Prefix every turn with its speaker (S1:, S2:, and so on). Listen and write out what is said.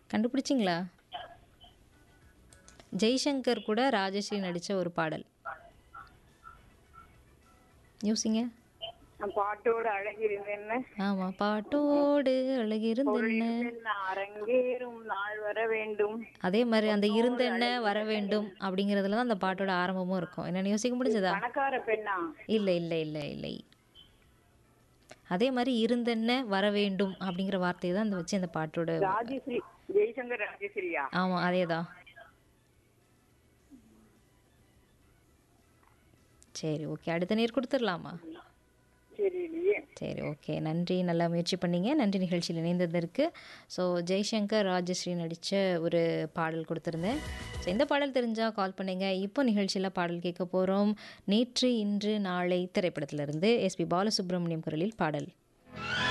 S1: கண்டுபிடிச்சிங்களா ஜெய்சங்கர் கூட ராஜஸ்ரீ நடித்த ஒரு பாடல் யோசிங்க
S2: பாட்டோட அழகு இருந்தேன்னு
S1: ஆமாம் பாட்டோடு அழகிருந்தென்ன
S2: அரங்கேறும் நாள் வர வேண்டும்
S1: அதே மாதிரி அந்த இருந்தென்ன வர வேண்டும் அப்படிங்கிறதுல தான் அந்த பாட்டோட ஆரம்பமும் இருக்கும் என்னென்னு யோசிக்க முடிஞ்சதா
S2: பணக்கார பெண்ணா
S1: இல்லை இல்லை இல்லை இல்லை அதே மாதிரி இருந்தென்ன வர வேண்டும் அப்படிங்கிற வார்த்தையை தான் அந்த வச்சு அந்த பாட்டோட
S2: ராஜஸ்ரீ ஜெய்சங்கர் ராஜஸ்ரீயா
S1: ஆமாம் அதே தான் சரி ஓகே அடுத்த நேர் கொடுத்துடலாமா
S2: தெரியலையே
S1: சரி ஓகே நன்றி நல்லா முயற்சி பண்ணீங்க நன்றி நிகழ்ச்சியில் இணைந்ததற்கு ஸோ ஜெய்சங்கர் ராஜஸ்ரீ நடித்த ஒரு பாடல் கொடுத்துருந்தேன் ஸோ இந்த பாடல் தெரிஞ்சால் கால் பண்ணுங்க இப்போ நிகழ்ச்சியில் பாடல் கேட்க போகிறோம் நேற்று இன்று நாளை திரைப்படத்திலிருந்து எஸ்பி பாலசுப்ரமணியம் குரலில் பாடல்